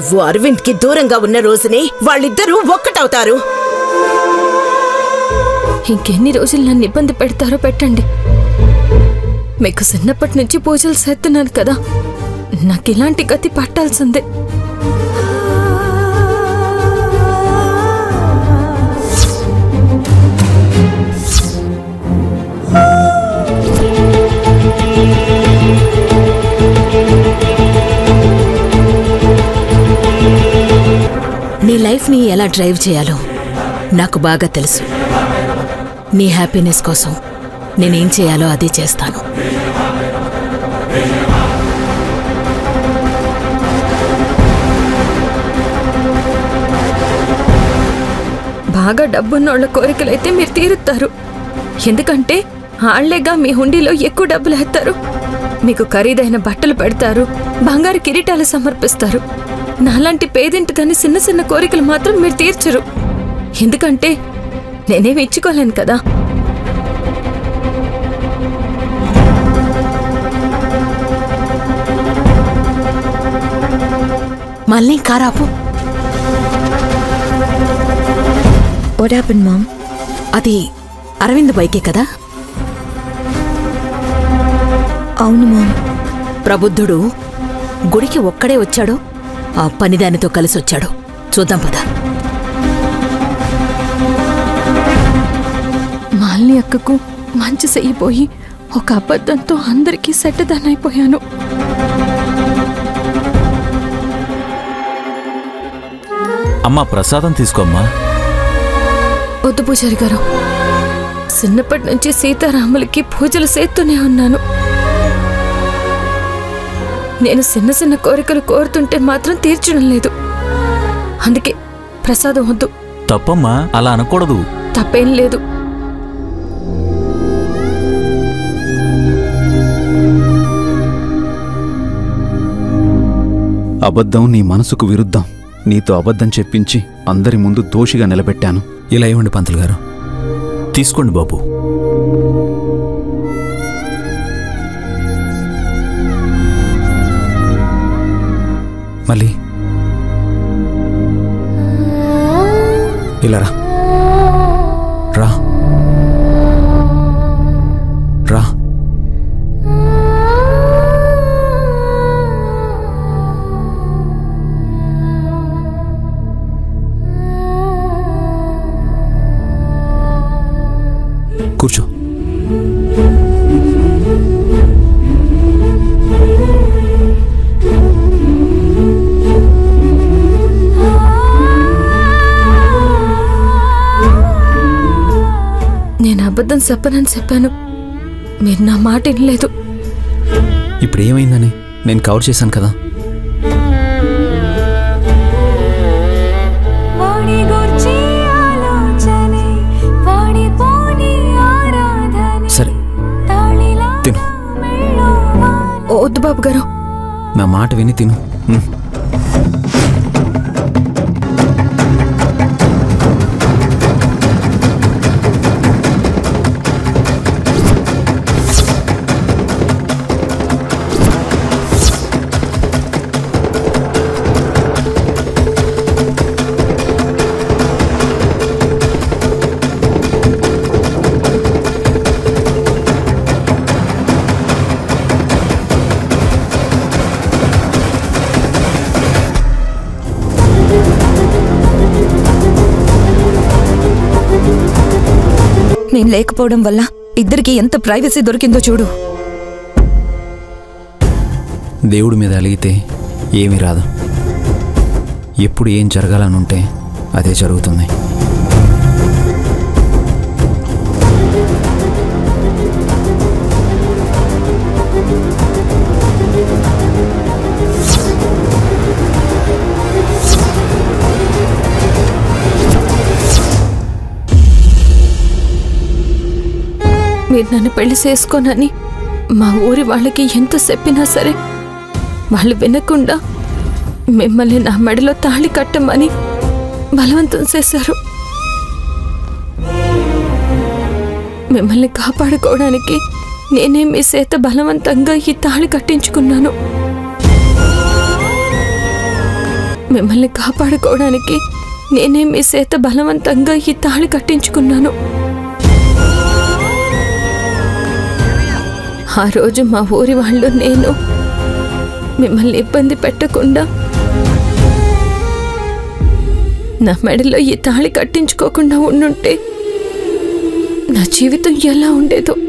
నువ్వు అరవింద్ కి దూరంగా ఉన్న రోజునే వాళ్ళిద్దరూ ఒక్కటవుతారు ఇంకెన్ని రోజులు నన్ను ఇబ్బంది పెడతారో పెట్టండి మీకు చిన్నప్పటి నుంచి పూజలు చేస్తున్నాను కదా నాకు ఇలాంటి గతి పట్టాల్సిందే నీ లైఫ్ని ఎలా డ్రైవ్ చేయాలో నాకు బాగా తెలుసు నీ హ్యాపీనెస్ కోసం నేనేం చేయాలో అదే చేస్తాను బాగా డబ్బున్నోళ్ళ కోరికలైతే మీరు తీరుతారు ఎందుకంటే ఆళ్లేగా మీ హుండీలో ఎక్కువ డబ్బులు వేస్తారు మీకు ఖరీదైన బట్టలు పెడతారు బంగారు కిరీటాలు సమర్పిస్తారు నాలాంటి పేదింటి దాని చిన్న చిన్న కోరికలు మాత్రం మీరు తీర్చరు ఎందుకంటే నేనేమి ఇచ్చుకోలేను కదా మళ్ళీ కారాపు వాట్ హ్యాపెన్ మామ్ అది అరవింద్ బైకే కదా అవును మామ్ ప్రబుద్ధుడు గుడికి ఒక్కడే వచ్చాడో ఆ పనిదానితో కలిసి వచ్చాడు చూద్దాం పద మాలిని అక్కకు మంచి చెయ్యిపోయి ఒక అబద్ధంతో అందరికీ సెట్టదానైపోయాను అమ్మా ప్రసాదం తీసుకోమ్మా వద్దు పూజారి గారు చిన్నప్పటి నుంచి సీతారాములకి పూజలు చేస్తూనే ఉన్నాను నేను చిన్న చిన్న కోరికలు కోరుతుంటే మాత్రం తీర్చడం లేదు అందుకే ప్రసాదం వద్దు తప్పమ్మా అలా అనకూడదు తప్పేం లేదు అబద్ధం నీ మనసుకు విరుద్ధం నీతో అబద్ధం చెప్పించి అందరి ముందు దోషిగా నిలబెట్టాను ఇలా ఇవ్వండి పంతులు గారు తీసుకోండి బాబు మళ్ళీ ఇలా రా రా రా కూర్చో నేను అబద్ధం చెప్పనని చెప్పాను మీరు నా మాట వినలేదు ఇప్పుడు ఏమైందని నేను కవర్ చేశాను కదా వాణి గూర్చి ఆలోచనే వాణి పోని ఆరాధనే సరే తాళిలా తిను మెళ్ళో వాన ఓ, వద్దు బాబు గారు నా మాట విని తిను ఉమ్. నేను లేకపోవడం వల్ల ఇద్దరికి ఎంత ప్రైవసీ దొరికిందో చూడు దేవుడి మీద అలిగితే ఏమీ రాదు ఎప్పుడు ఏం జరగాలనుంటే అదే జరుగుతుంది మీరు నన్ను పెళ్లి చేసుకోనని మా ఊరి వాళ్ళకి ఎంత చెప్పినా సరే వాళ్ళు వినకుండా మిమ్మల్ని నా మెడలో తాళి కట్టమని బలవంతం చేశారు మిమ్మల్ని కాపాడుకోవడానికి నేనే మీ చేత బలవంతంగా ఈ తాళి కట్టించుకున్నాను మిమ్మల్ని కాపాడుకోవడానికి నేనే మీ చేత బలవంతంగా ఈ తాళి కట్టించుకున్నాను ఆ రోజు మా ఊరి వాళ్ళు నేను మిమ్మల్ని ఇబ్బంది పెట్టకుండా నా మెడలో ఈ తాళి కట్టించుకోకుండా ఉండుంటే నా జీవితం ఎలా ఉండేదో